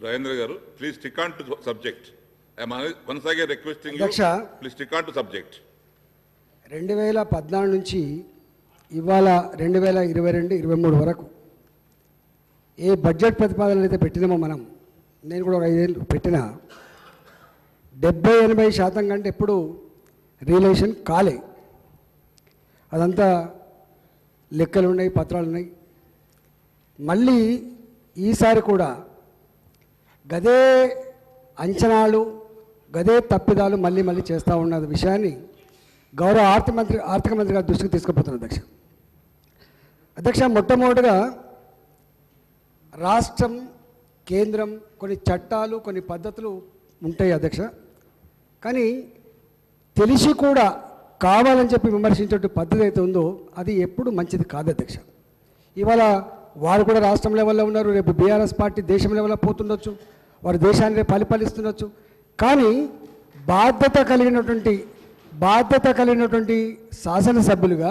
Rajendra garu please stick on to subject once again requesting అధ్యక్ష. Please stick on to subject రెండు వేల పద్నాలుగు నుంచి ఇవాళ రెండు వేల ఇరవై రెండు ఇరవై మూడు వరకు ఏ బడ్జెట్ ప్రతిపాదనలు అయితే పెట్టినామో మనం నేను కూడా ఒక ఐదేళ్ళు పెట్టిన డెబ్బై ఎనభై శాతం కంటే ఎప్పుడు రియలైజేషన్ కాలే అదంతా లెక్కలు ఉన్నాయి పత్రాలు ఉన్నాయి మళ్ళీ ఈసారి కూడా గదే అంచనాలు గదే తప్పిదాలు మళ్ళీ మళ్ళీ చేస్తూ ఉన్న విషయాన్ని గౌరవ ఆర్థిక మంత్రి ఆర్థిక మంత్రి గారి దృష్టికి తీసుకుపోతున్నారు అధ్యక్ష అధ్యక్ష మొట్టమొదటిగా రాష్ట్రం కేంద్రం కొన్ని చట్టాలు కొన్ని పద్ధతులు ఉంటాయి అధ్యక్ష కానీ తెలిసి కూడా కావాలని చెప్పి విమర్శించే పద్ధతి అయితే ఉందో అది ఎప్పుడు మంచిది కాదు అధ్యక్ష ఇవాళ వారు కూడా రాష్ట్రం లెవెల్లో ఉన్నారు రేపు బీఆర్ఎస్ పార్టీ దేశం లెవెల్లో పోతుండొచ్చు వారు దేశాన్ని రేపు పరిపాలిస్తుండొచ్చు కానీ బాధ్యత కలిగినటువంటి బాధ్యత కలిగినటువంటి శాసనసభ్యులుగా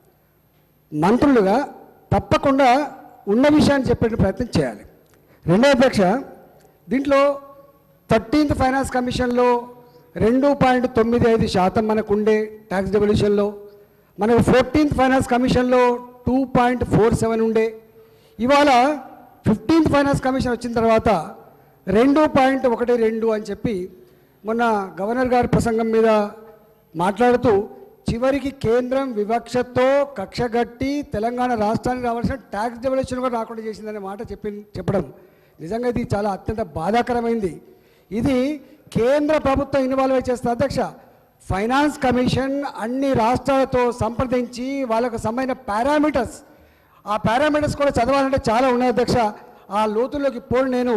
మంత్రులుగా తప్పకుండా ఉన్న విషయాన్ని చెప్పే ప్రయత్నం చేయాలి రెండో అధ్యక్ష దీంట్లో థర్టీన్త్ ఫైనాన్స్ కమిషన్లో రెండు పాయింట్ తొమ్మిది ఐదు శాతం మనకు ఉండే ట్యాక్స్ డెవల్యూషన్లో మనకు ఫోర్టీన్త్ ఫైనాన్స్ కమిషన్లో టూ పాయింట్ ఫోర్ సెవెన్ ఉండే ఇవాళ ఫిఫ్టీన్త్ ఫైనాన్స్ కమిషన్ వచ్చిన తర్వాత రెండు పాయింట్ ఒకటి రెండు అని చెప్పి మొన్న గవర్నర్ గారి ప్రసంగం మీద మాట్లాడుతూ చివరికి కేంద్రం వివక్షతో కక్షగట్టి తెలంగాణ రాష్ట్రానికి రావాల్సిన ట్యాక్స్ డెవల్యూషన్ కూడా రాకుండా చేసిందనే మాట చెప్పి చెప్పడం నిజంగా ఇది చాలా అత్యంత బాధాకరమైంది ఇది కేంద్ర ప్రభుత్వం ఇన్వాల్వ్ అయి చేస్తుంది అధ్యక్ష ఫైనాన్స్ కమిషన్ అన్ని రాష్ట్రాలతో సంప్రదించి వాళ్ళకు సంబంధించిన పారామీటర్స్ ఆ పారామీటర్స్ కూడా చదవాలంటే చాలా ఉన్నాయి అధ్యక్ష ఆ లోతుల్లోకి పోను నేను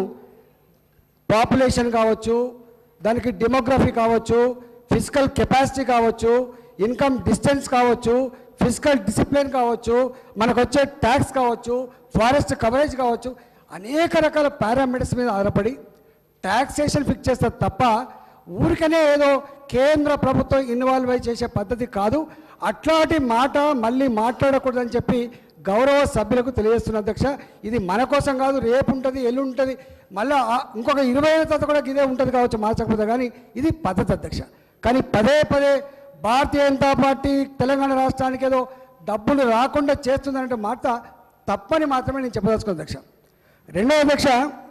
పాపులేషన్ కావచ్చు దానికి డెమోగ్రఫీ కావచ్చు ఫిజికల్ కెపాసిటీ కావచ్చు ఇన్కమ్ డిస్టెన్స్ కావచ్చు ఫిజికల్ డిసిప్లిన్ కావచ్చు మనకు వచ్చే ట్యాక్స్ కావచ్చు ఫారెస్ట్ కవరేజ్ కావచ్చు అనేక రకాల పారామీటర్స్ మీద ఆధారపడి ట్యాక్సేషన్ ఫిక్స్ చేస్తారు తప్ప ఊరికనే ఏదో కేంద్ర ప్రభుత్వం ఇన్వాల్వ్ అయి చేసే పద్ధతి కాదు అట్లాంటి మాట మళ్ళీ మాట్లాడకూడదని చెప్పి గౌరవ సభ్యులకు తెలియజేస్తున్న అధ్యక్ష ఇది మన కోసం కాదు రేపు ఉంటుంది ఎల్లు ఉంటుంది మళ్ళీ ఇంకొక ఇరవై ఏళ్ళ తర్వాత కూడా ఇదే ఉంటుంది కావచ్చు మార్చకపోతే కానీ ఇది పద్ధతి అధ్యక్ష కానీ పదే పదే భారతీయ జనతా పార్టీ తెలంగాణ రాష్ట్రానికి ఏదో డబ్బులు రాకుండా చేస్తుందనే మాట తప్పని మాత్రమే నేను చెప్పదలుచుకున్నాను అధ్యక్ష రెండవ అధ్యక్ష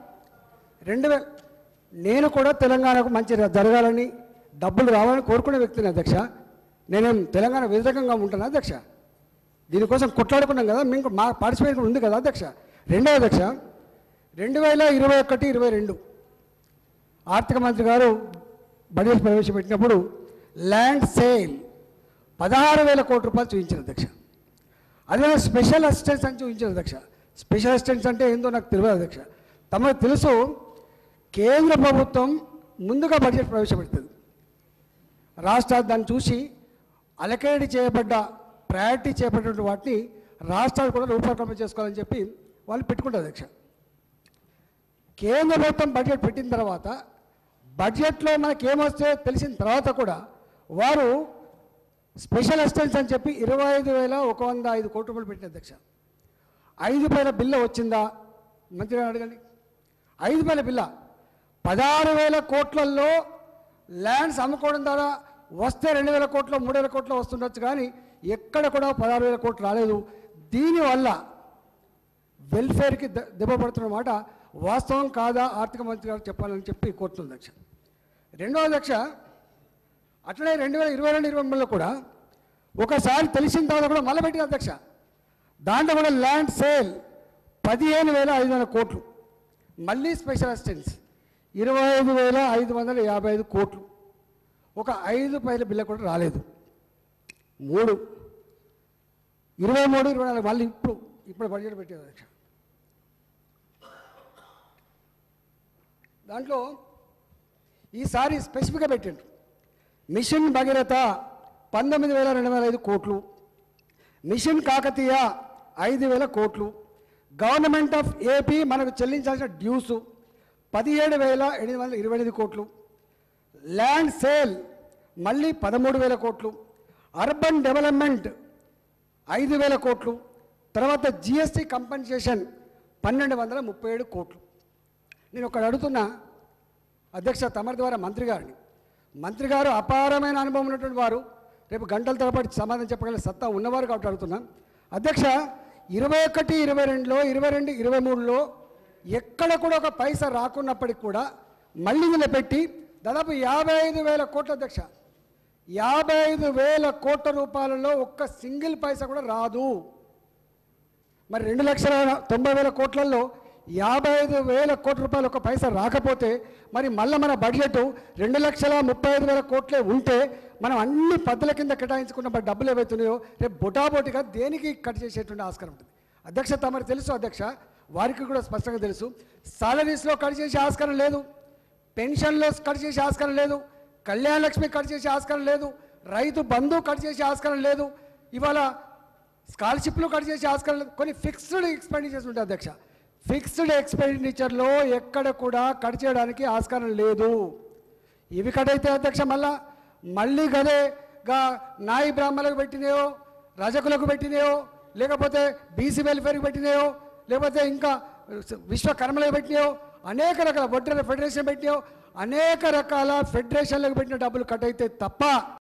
రెండు వేల నేను కూడా తెలంగాణకు మంచి జరగాలని డబ్బులు రావాలని కోరుకునే వ్యక్తిని అధ్యక్ష నేనేం తెలంగాణ వ్యతిరేకంగా ఉంటాను అధ్యక్ష దీనికోసం కొట్లాడుకున్నాం కదా మేము మా పార్టిసిపేట్ ఉంది కదా అధ్యక్ష రెండవ అధ్యక్ష రెండు వేల ఇరవై ఒకటి ఇరవై రెండు ఆర్థిక మంత్రి గారు బడ్జెట్ ప్రవేశపెట్టినప్పుడు ల్యాండ్ సేల్ పదహారు వేల కోట్ల రూపాయలు చూపించారు అధ్యక్ష అదే స్పెషల్ అసిస్టెంట్స్ అని చూపించారు అధ్యక్ష స్పెషల్ అసిస్టెంట్స్ అంటే ఏందో నాకు తెలియదు అధ్యక్ష తమకు తెలుసు కేంద్ర ప్రభుత్వం ముందుగా బడ్జెట్ ప్రవేశపెడుతుంది రాష్ట్రాలు దాన్ని చూసి అలకేడి చేయబడ్డ ప్రయారిటీ చేపట్టిన వాటిని రాష్ట్రాలు కూడా రూపకల్పన చేసుకోవాలని చెప్పి వాళ్ళు పెట్టుకుంటారు అధ్యక్ష కేంద్ర ప్రభుత్వం బడ్జెట్ పెట్టిన తర్వాత బడ్జెట్లో మనకి ఏమొస్తే తెలిసిన తర్వాత కూడా వారు స్పెషల్ అసిస్టెన్స్ అని చెప్పి ఇరవై ఐదు వేల ఒక వంద ఐదు కోట్ల రూపాయలు పెట్టిన అధ్యక్ష ఐదు వేల బిల్ల వచ్చిందా మంత్రి గారు అడగండి ఐదు వేల బిల్ల పదహారు వేల కోట్లలో ల్యాండ్స్ అమ్ముకోవడం ద్వారా వస్తే రెండు వేల కోట్లు మూడు వేల కోట్లు వస్తుండొచ్చు కానీ ఎక్కడ కూడా పదహారు వేల కోట్లు రాలేదు దీనివల్ల వెల్ఫేర్కి ద- దెబ్బ పడుతున్న మాట వాస్తవం కాదా ఆర్థిక మంత్రి గారు చెప్పాలని చెప్పి కోరుతుంది అధ్యక్ష రెండవ అధ్యక్ష అట్లనే రెండు వేల ఇరవై రెండు ఇరవై మూడులో కూడా ఒకసారి తెలిసిన తర్వాత కూడా మళ్ళీ పెట్టిన అధ్యక్ష దాంట్లో కూడా ల్యాండ్ సేల్ పదిహేను వేల ఐదు వందల కోట్లు మళ్ళీ స్పెషల్ అసిస్టెన్స్ ఇరవై ఐదు వేల ఐదు వందల యాభై ఐదు కోట్లు ఒక ఐదు పైల బిల్ల కూడా రాలేదు మూడు ఇరవై మూడు ఇరవై నాలుగు మళ్ళీ ఇప్పుడు ఇప్పుడు బడ్జెట్ పెట్టేది అధ్యక్ష దాంట్లో ఈసారి స్పెసిఫిక్గా పెట్టిండ్రు మిషన్ భగీరథ పంతొమ్మిది వేల రెండు వేల ఐదు కోట్లు మిషన్ కాకతీయ ఐదు వేల కోట్లు గవర్నమెంట్ ఆఫ్ ఏపీ మనకు చెల్లించాల్సిన డ్యూస్ పదిహేడు వేల ఎనిమిది వందల ఇరవై ఎనిమిది కోట్లు ల్యాండ్ సేల్ మళ్ళీ పదమూడు వేల కోట్లు అర్బన్ డెవలప్మెంట్ ఐదు వేల కోట్లు తర్వాత జిఎస్టీ కంపెన్సేషన్ పన్నెండు వందల ముప్పై ఏడు కోట్లు నేను ఒకటి అడుగుతున్నా అధ్యక్ష తమరి ద్వారా మంత్రి గారిని మంత్రి గారు అపారమైన అనుభవం ఉన్నటువంటి వారు రేపు గంటల తరబడి సమాధానం చెప్పగల సత్తా ఉన్నవారు కాబట్టి అడుగుతున్నా అధ్యక్ష ఇరవై ఒకటి ఇరవై రెండులో ఇరవై రెండు ఇరవై మూడులో ఎక్కడ కూడా ఒక పైసా రాకున్నప్పటికి కూడా మళ్ళీ నిలబెట్టి దాదాపు యాభై ఐదు వేల కోట్ల అధ్యక్ష యాభై ఐదు వేల కోట్ల రూపాయలలో ఒక్క సింగిల్ పైసా కూడా రాదు మరి రెండు లక్షల తొంభై వేల కోట్లలో యాభై ఐదు వేల కోట్ల రూపాయలు ఒక పైసా రాకపోతే మరి మళ్ళీ మన బడ్జెట్ రెండు లక్షల ముప్పై ఐదు వేల కోట్లే ఉంటే మనం అన్ని పద్ధతుల కింద కేటాయించుకున్న డబ్బులు ఏవైతున్నాయో రేపు బొటాబొటిగా దేనికి కట్ చేసేటువంటి ఆస్కారం ఉంటుంది అధ్యక్ష తమరు తెలుసు అధ్యక్ష వారికి కూడా స్పష్టంగా తెలుసు సాలరీస్లో కట్ చేసే ఆస్కారం లేదు పెన్షన్లో కట్ చేసే ఆస్కారం లేదు కళ్యాణ లక్ష్మి కట్ చేసే ఆస్కారం లేదు రైతు బంధు కట్ చేసే ఆస్కారం లేదు ఇవాళ స్కాలర్షిప్లు కట్ చేసే ఆస్కారం లేదు కొన్ని ఫిక్స్డ్ ఎక్స్పెండిచర్స్ ఉంటాయి అధ్యక్ష ఫిక్స్డ్ ఎక్స్పెండిచర్లో ఎక్కడ కూడా కట్ చేయడానికి ఆస్కారం లేదు ఇవి కట్ అయితే అధ్యక్ష మళ్ళా మళ్ళీ గదేగా నాయి బ్రాహ్మణులకు పెట్టినాయో రజకులకు పెట్టినాయో లేకపోతే బీసీ వెల్ఫేర్కి పెట్టినాయో లేకపోతే ఇంకా విశ్వకర్మలకు పెట్టినాయో అనేక రకాల ఒడ్డర ఫెడరేషన్ పెట్టినాయో అనేక రకాల ఫెడరేషన్లకు పెట్టిన డబ్బులు కట్ అయితే తప్ప